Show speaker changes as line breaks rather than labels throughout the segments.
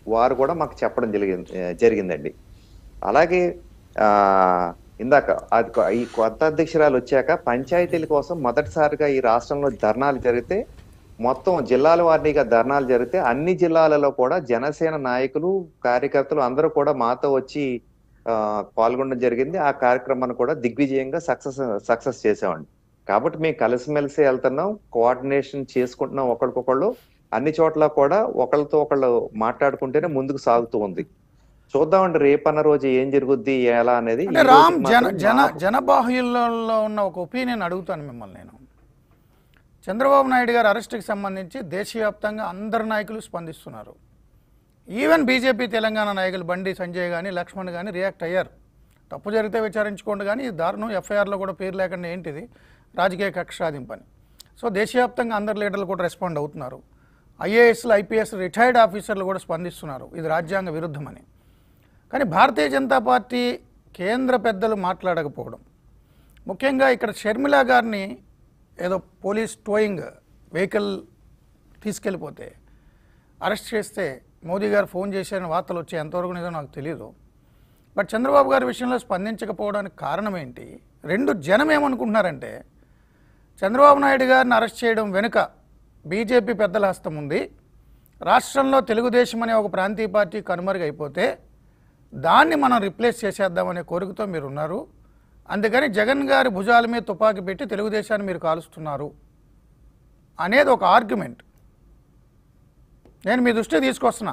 వారు కూడా మాకు చెప్పడం జరిగింది జరిగిందండి అలాగే ఆ ఇందాక అది కొ- ఈ కొత్త అధ్యక్షురాలు వచ్చాక పంచాయతీల కోసం మొదటిసారిగా ఈ రాష్ట్రంలో ధర్నాలు జరిగితే మొత్తం జిల్లాల వారీగా ధర్నాలు జరిగితే అన్ని జిల్లాలలో కూడా జనసేన నాయకులు కార్యకర్తలు అందరూ కూడా మాతో వచ్చి ఆ, పాల్గొనడం జరిగింది ఆ కార్యక్రమాన్ని కూడా దిగ్విజయంగా సక్సెస్ సక్సెస్ చేసామండి కాబట్టి మేము కలిసిమెలిసి వెళ్తున్నాం కోఆర్డినేషన్ చేసుకుంటున్నాం ఒకరికొకళ్ళు అన్ని చోట్ల కూడా ఒకళ్ళతో ఒకళ్ళు మాట్లాడుకుంటేనే ముందుకు సాగుతూ ఉంది చూద్దామండి రేపన్న రోజు ఏం జరుగుద్ది ఎలా అనేది
అంటే
ఈ
రామ్
రోజుకి
జన
మాత్రం
జన
మా-
జనబాహుల్యంలో ఉన్న ఒక ఒపీనియన్ అడుగుతాను మిమ్మల్ని నేను చంద్రబాబు నాయుడు గారి అరెస్ట్కి సంబంధించి దేశవ్యాప్తంగా అందరు నాయకులు స్పందిస్తున్నారు ఈవెన్ బీజేపీ తెలంగాణ నాయకులు బండి సంజయ్ కానీ లక్ష్మణ్ కానీ రియాక్ట్ అయ్యారు తప్పు జరిగితే విచారించుకోండి కానీ ఈ దారుణం ఎఫ్ఐఆర్లో కూడా పేరు లేకుండా ఏంటిది రాజకీయ కక్ష సాధింపని సో దేశవ్యాప్తంగా అందరు లీడర్లు కూడా రెస్పాండ్ అవుతున్నారు ఐఏఎస్లు ఐపీఎస్ రిటైర్డ్ ఆఫీసర్లు కూడా స్పందిస్తున్నారు ఇది రాజ్యాంగ విరుద్ధమని కానీ భారతీయ జనతా పార్టీ కేంద్ర పెద్దలు మాట్లాడకపోవడం ముఖ్యంగా ఇక్కడ షర్మిల గారిని ఏదో పోలీస్ టోయింగ్ వెహికల్ తీసుకెళ్ళిపోతే అరెస్ట్ చేస్తే మోదీ గారు ఫోన్ చేశారని వార్తలు వచ్చే ఎంతవరకు నిజం నాకు తెలియదు బట్ చంద్రబాబు గారి విషయంలో స్పందించకపోవడానికి కారణం ఏంటి రెండు జనం ఏమనుకుంటున్నారంటే చంద్రబాబు నాయుడు గారిని అరెస్ట్ చేయడం వెనుక బీజేపీ పెద్దల హస్తం ఉంది రాష్ట్రంలో తెలుగుదేశం అనే ఒక ప్రాంతీయ పార్టీ కనుమరుగైపోతే దాన్ని మనం రిప్లేస్ చేసేద్దామనే కోరికతో మీరు ఉన్నారు అందుకని జగన్ గారి భుజాల మీద తుపాకీ పెట్టి తెలుగుదేశాన్ని మీరు కాలుస్తున్నారు అనేది ఒక ఆర్గ్యుమెంట్ నేను మీ దృష్టికి తీసుకొస్తున్నా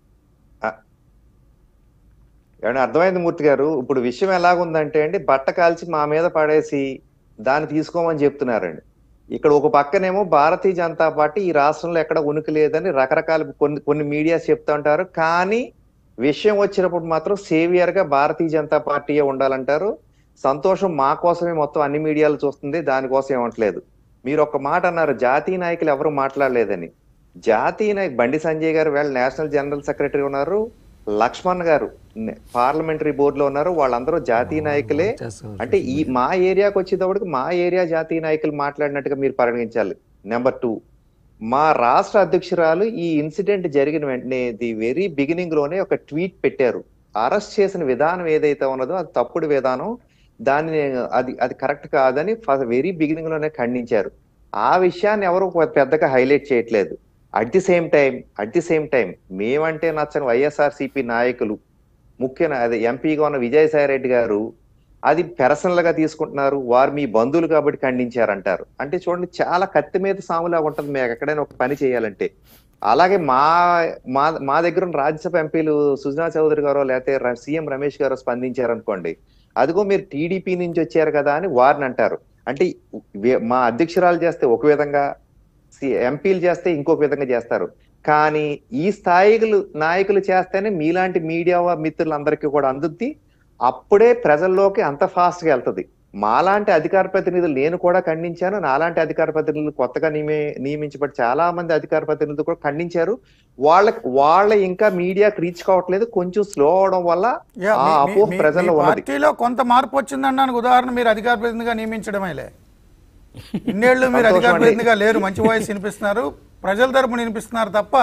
ఏమన్నా అర్థమైంది మూర్తి గారు ఇప్పుడు విషయం ఎలాగుందంటే అండి బట్ట కాల్చి మా మీద పడేసి దాన్ని తీసుకోమని చెప్తున్నారండి ఇక్కడ ఒక పక్కనేమో భారతీయ జనతా పార్టీ ఈ రాష్ట్రంలో ఎక్కడ ఉనికి లేదని రకరకాల కొన్ని కొన్ని మీడియాస్ చెప్తా ఉంటారు కానీ విషయం వచ్చినప్పుడు మాత్రం సేవియర్ గా భారతీయ జనతా పార్టీయే ఉండాలంటారు సంతోషం మా కోసమే మొత్తం అన్ని మీడియాలు చూస్తుంది దానికోసం ఏమంటలేదు మీరు ఒక మాట అన్నారు జాతీయ నాయకులు ఎవరు మాట్లాడలేదని జాతీయ నాయకు బండి సంజయ్ గారు వేళ నేషనల్ జనరల్ సెక్రటరీ ఉన్నారు లక్ష్మణ్ గారు పార్లమెంటరీ బోర్డులో ఉన్నారు వాళ్ళందరూ జాతీయ నాయకులే అంటే ఈ మా ఏరియాకి వచ్చేటప్పటికి మా ఏరియా జాతీయ నాయకులు మాట్లాడినట్టుగా మీరు పరిగణించాలి నెంబర్ టూ మా రాష్ట్ర అధ్యక్షురాలు ఈ ఇన్సిడెంట్ జరిగిన వెంటనే ది వెరీ బిగినింగ్ లోనే ఒక ట్వీట్ పెట్టారు అరెస్ట్ చేసిన విధానం ఏదైతే ఉన్నదో అది తప్పుడు విధానం దాన్ని అది అది కరెక్ట్ కాదని వెరీ బిగినింగ్ లోనే ఖండించారు ఆ విషయాన్ని ఎవరు పెద్దగా హైలైట్ చేయట్లేదు at the same time at the same time మేమంటే నచ్చని వైఎస్ఆర్సీపీ నాయకులు ముఖ్య నా- అదే ఎంపీగా ఉన్న విజయసాయి రెడ్డి గారు అది పెర్సనల్ గా తీసుకుంటున్నారు వారు మీ బంధువులు కాబట్టి ఖండించారంటారు అంటే చూడండి చాలా కత్తి మీద సాములా ఉంటుంది మీకు ఎక్కడైనా ఒక పని చేయాలంటే అలాగే మా మా మా దగ్గర ఉన్న రాజ్యసభ ఎంపీలు సుజనా చౌదరి గారో లేకపోతే ర- సీఎం రమేష్ గారో స్పందించారనుకోండి అదిగో మీరు టీడీపీ నుంచి వచ్చారు కదా అని వారిని అంటారు అంటే వే- మా అధ్యక్షురాలు చేస్తే ఒక విధంగా సి- ఎంపీలు చేస్తే ఇంకొక విధంగా చేస్తారు కానీ ఈ స్థాయిలు నాయకులు చేస్తేనే మీలాంటి మీడియా మిత్రులందరికీ కూడా అందుద్ది అప్పుడే ప్రజల్లోకి అంత ఫాస్ట్ గా వెళ్తది మాలాంటి అధికార ప్రతినిధులు నేను కూడా ఖండించాను నాలాంటి అధికార ప్రతినిధులు కొత్తగా నియమే నియమించబడి చాలా మంది అధికార ప్రతినిధులు కూడా ఖండించారు వాళ్ళకి వాళ్ళ ఇంకా మీడియాకి రీచ్ కావట్లేదు కొంచెం స్లో అవడం వల్ల
యా,
ఆ
మీ- మీ-
అపోహ
మీ-
ప్రజల్లో
మీ
ఉన్నది
పార్టీలో కొంత మార్పు వచ్చిందనడానికి ఉదాహరణ మీరు అధికార ప్రతినిధిగా నియమించడమేలే ఇన్నేళ్ళు మీరు అధికార
సంతోషం అండి.
ప్రతినిధిగా లేరు మంచి వాయిస్ వినిపిస్తున్నారు ప్రజల తరపున వినిపిస్తున్నారు తప్ప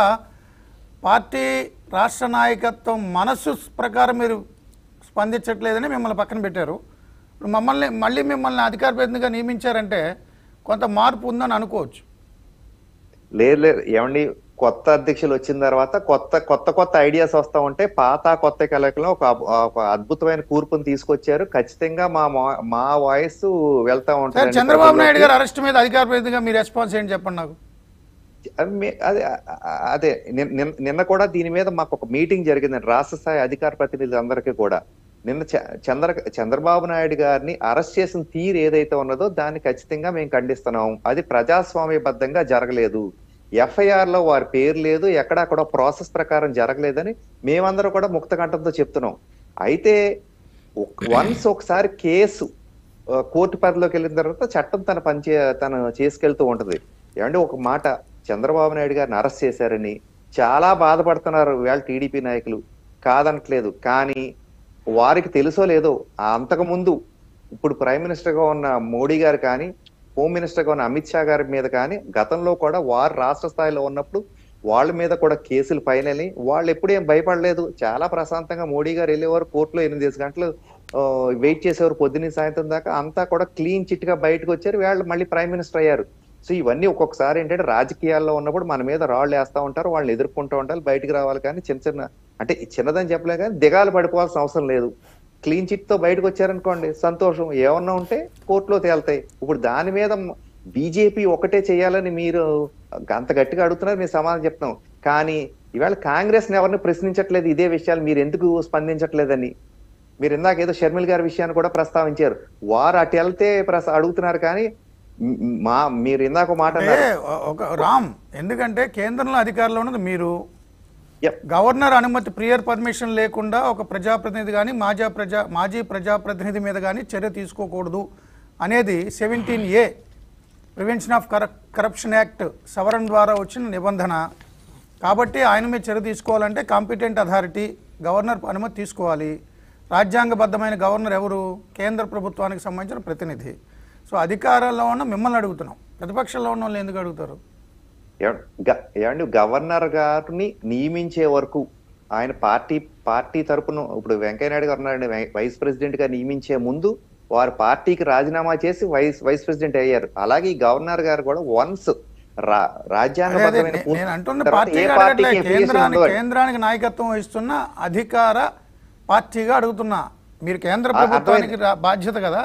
పార్టీ రాష్ట్ర నాయకత్వం మనస్సు ప్రకారం మీరు స్పందించట్లేదని మిమ్మల్ని పక్కన పెట్టారు ఇప్పుడు మమ్మల్ని మళ్ళీ మిమ్మల్ని అధికార ప్రతినిధిగా నియమించారంటే కొంత మార్పు ఉందని అనుకోవచ్చు
లేదు లేదు ఏమండి కొత్త అధ్యక్షులు వచ్చిన తర్వాత కొత్త కొత్త కొత్త ఐడియాస్ వస్తా ఉంటే పాత కొత్త కలయికలో ఒక అబ్- ఒక అద్భుతమైన కూర్పును తీసుకొచ్చారు ఖచ్చితంగా మా మా- మా వాయిస్ వెళ్తా
సార్
ఉంటుంది
చంద్రబాబు నాయుడు గారు అరెస్ట్ మీద అధికార ప్రతినిధిగా మీ రెస్పాన్స్ ఏంటి చెప్పండి నాకు
అదే అదే నిన్న- నిన్న- నిన్న కూడా దీని మీద మాకు ఒక మీటింగ్ జరిగిందండి రాష్ట్ర స్థాయి అధికార ప్రతినిధులందరికీ కూడా నిన్న చ- చంద్ర చంద్రబాబు నాయుడు గారిని అరెస్ట్ చేసిన తీరు ఏదైతే ఉన్నదో దాన్ని ఖచ్చితంగా మేము ఖండిస్తున్నాం అది ప్రజాస్వామ్యబద్ధంగా జరగలేదు ఎఫ్ఐఆర్ లో వారి పేరు లేదు ఎక్కడ అక్కడ ప్రాసెస్ ప్రకారం జరగలేదని మేమందరం కూడా ముక్త కంఠంతో చెప్తున్నాం అయితే వన్స్ ఒకసారి కేసు ఆ, కోర్టు పరిధిలోకి వెళ్ళిన తర్వాత చట్టం తన పని చే- తను చేసుకెళ్తూ ఉంటది ఏమంటే ఒక మాట చంద్రబాబు నాయుడు గారిని అరెస్ట్ చేశారని చాలా బాధపడుతున్నారు ఇవాళ టీడీపీ నాయకులు కాదనట్లేదు కానీ వారికి తెలుసో లేదో ఆ అంతకు ముందు ఇప్పుడు ప్రైమ్ మినిస్టర్ గా ఉన్న మోడీ గారు కానీ హోమ్ మినిస్టర్ గా ఉన్న అమిత్ షా గారి మీద కానీ గతంలో కూడా వారు రాష్ట్ర స్థాయిలో ఉన్నప్పుడు వాళ్ళ మీద కూడా కేసులు ఫైనల్ వాళ్ళు ఎప్పుడు ఏం భయపడలేదు చాలా ప్రశాంతంగా మోడీ గారు వెళ్ళేవారు కోర్టులో ఎనిమిది గంటలు వెయిట్ చేసేవారు పొద్దున్న సాయంత్రం దాకా అంతా కూడా క్లీన్ చిట్ గా బయటకు వచ్చారు వాళ్ళు మళ్ళీ ప్రైమ్ మినిస్టర్ అయ్యారు సో ఇవన్నీ ఒక్కొక్కసారి ఏంటంటే రాజకీయాల్లో ఉన్నప్పుడు మన మీద రాళ్ళు వేస్తా ఉంటారు వాళ్ళని ఎదుర్కొంటూ ఉంటారు బయటికి రావాలి కానీ చిన్న చిన్న అంటే చిన్నదని చెప్పలే కానీ దిగాలు పడిపోవాల్సిన అవసరం లేదు క్లీన్ చిట్ తో బయటకు వచ్చారనుకోండి సంతోషం ఏమన్నా ఉంటే కోర్టులో తేలుతాయి ఇప్పుడు దాని మీద బీజేపీ ఒకటే చేయాలని మీరు అంత గట్టిగా అడుగుతున్నారు మేము సమాధానం చెప్తున్నాం కానీ ఇవాళ కాంగ్రెస్ ఎవరిని ప్రశ్నించట్లేదు ఇదే విషయాలు మీరు ఎందుకు స్పందించట్లేదని మీరు ఇందాక ఏదో షర్మిల్ గారి విషయాన్ని కూడా ప్రస్తావించారు వారు అటు వెళ్తే ప్రస- అడుగుతున్నారు కానీ మ్- మా మీరు ఇందాక ఒక మాట
అంటే
అన్నారు
ఒక రామ్ ఎందుకంటే కేంద్రంలో అధికారంలో ఉన్నది మీరు
Yep.
గవర్నర్ అనుమతి ప్రియర్ పర్మిషన్ లేకుండా ఒక ప్రజాప్రతినిధి కానీ మాజా ప్రజా మాజీ ప్రజాప్రతినిధి మీద కానీ చర్య తీసుకోకూడదు అనేది seventeen A prevention of corrupt corruption act సవరణ ద్వారా వచ్చిన నిబంధన కాబట్టి ఆయన మీద చర్య తీసుకోవాలంటే కాంపిటెంట్ అథారిటీ గవర్నర్ అనుమతి తీసుకోవాలి రాజ్యాంగబద్ధమైన గవర్నర్ ఎవరు కేంద్ర ప్రభుత్వానికి సంబంధించిన ప్రతినిధి సో అధికారంలో ఉన్న మిమ్మల్ని అడుగుతున్నాం ప్రతిపక్షంలో ఉన్న వాళ్ళు ఎందుకు అడుగుతారు
ఏమండి గ- ఏమండి గవర్నర్ గారిని నియమించే వరకు ఆయన పార్టీ పార్టీ తరపున ఇప్పుడు వెంకయ్యనాయుడు గారు ఉన్నారండి వై- వైస్ ప్రెసిడెంట్ గా నియమించే ముందు వారు పార్టీకి రాజీనామా చేసి వైస్ వైస్ ప్రెసిడెంట్ అయ్యారు అలాగే ఈ గవర్నర్ గారు కూడా వన్స్ రా
అదే అదే
రాజ్యాంగబద్ధమైన
నే-
పూర్తి
నేను అంటున్న
తర్వాత
పార్టీ
ఏ పార్టీకి affiliation
కేంద్రానికి
ఉండదు.
కేంద్రానికి నాయకత్వం వహిస్తున్న అధికార పార్టీగా అడుగుతున్నా మీరు కేంద్ర
ఆ,
ప్రభుత్వానికి రా- బాధ్యత కదా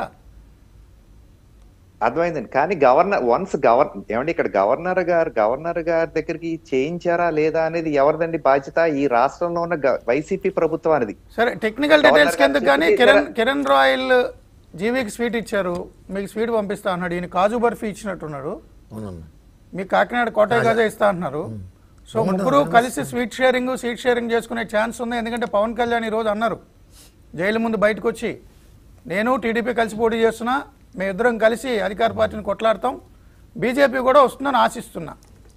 అర్థమైందండి కానీ గవర్నర్ వన్స్ గవర్ ఏమండి ఇక్కడ గవర్నర్ గారు గవర్నర్ గారి దగ్గరికి చేయించారా లేదా అనేది ఎవరిదండి బాధ్యత ఈ రాష్ట్రంలో ఉన్న గ- వైసీపీ ప్రభుత్వానిది
సరే టెక్నికల్
గవర్నర్
డీటెయిల్స్ కింద
గారు
కానీ
చెప్పి
కిరణ్
తీసారా?
కిరణ్ రాయల్ జీవీకి స్వీట్ ఇచ్చారు మీకు స్వీట్ పంపిస్తా అన్నాడు ఈయన కాజు బర్ఫీ ఇచ్చినట్టున్నాడు
అవునన్నా
మీకు కాకినాడ కోటయ్య గాజా ఇస్తా అంటున్నారు సో ముగ్గురు కలిసి స్వీట్ షేరింగ్ సీట్ షేరింగ్ చేసుకునే ఛాన్స్ ఉంది ఎందుకంటే పవన్ కళ్యాణ్ ఈ రోజు అన్నారు జైలు ముందు బయటకు వచ్చి నేను టీడీపీ కలిసి పోటీ చేస్తున్నా మేమిద్దరం కలిసి అధికార పార్టీని కొట్లాడతాం బీజేపీ కూడా వస్తుందని ఆశిస్తున్నా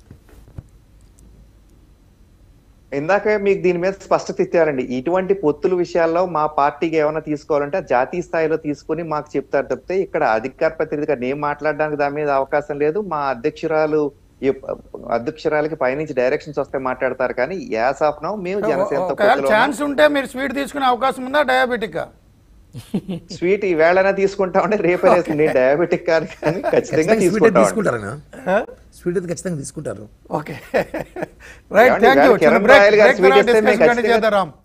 ఇందాక మీకు దీని మీద స్పష్టత ఇచ్చారండి ఇటువంటి పొత్తుల విషయాల్లో మా పార్టీకి ఏమైనా తీసుకోవాలంటే జాతీయ స్థాయిలో తీసుకుని మాకు చెప్తారు తప్పితే ఇక్కడ అధికార ప్రతినిధిగా నేను మాట్లాడడానికి దాని మీద అవకాశం లేదు మా అధ్యక్షురాలు ఈ అధ్యక్షురాలకి పైనుంచి డైరెక్షన్స్ వస్తే మాట్లాడతారు కానీ యాస్ ఆఫ్ నౌ మేము జనసేనతో
ఒకవేళ
పొత్తులో
ఛాన్స్ ఉంటే మీరు స్వీట్ తీసుకునే అవకాశం ఉందా డయాబెటిక్
స్వీట్ ఈ వేళనే తీసుకుంటామంటే రేపే లేదు. నేను డయాబెటిక్ కాదు కానీ ఖచ్చితంగా
ఖచ్చితంగా స్వీట్ అయితే
తీసుకుంటాం
తీసుకుంటారనా స్వీట్ అయితే ఖచ్చితంగా తీసుకుంటారు
ఓకే రైట్
ఏమండి,
థ్యాంక్ యూ
ఇవాళ కిరణ్ రాయల్ గారు sweet ఇస్తే మేము ఖచ్చితంగా-
చేద్దాం